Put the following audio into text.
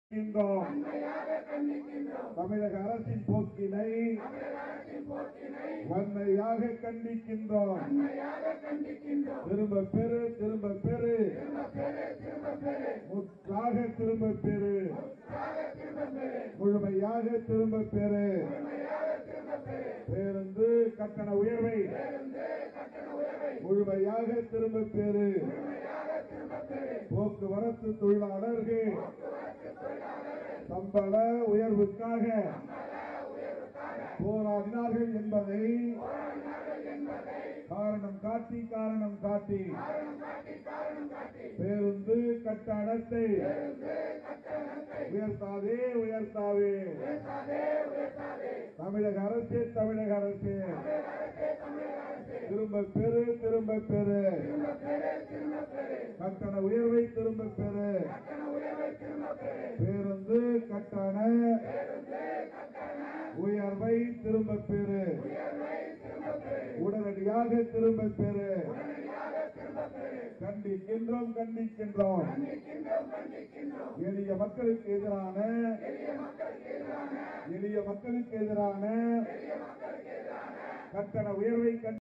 கண்டிக்கின்றோம் தமிழக அரசின் போக்கினை வன்மையாக கண்டிக்கின்றோம் திரும்ப பெறு திரும்ப பெறு முற்றாக திரும்ப பெறு முழுமையாக திரும்ப பெறு பேருந்து கட்டண உயர்வை முழுமையாக திரும்ப பெறு போக்குவரத்து தொழிலாளர்கள் சம்பள உயர்வுக்காக போராடினார்கள் என்பதை காரணம் காட்டி காரணம் காட்டி பேருந்து கட்டணத்தை உயர்த்தாதே உயர்த்தாதே தமிழக அரசு தமிழக அரசு திரும்ப பெறு திரும்ப பெறு கட்டண உயர்வை திரும்ப பெறு பேருந்து கட்டண உயர்வை திரும்ப பெறு உடனடியாக திரும்ப பெறு கண்டிக்கின்றோம் கண்டிக்கின்றோம் எளிய மக்களுக்கு எதிரான எளிய மக்களுக்கு எதிரான கட்டண உயர்வை கண்டி-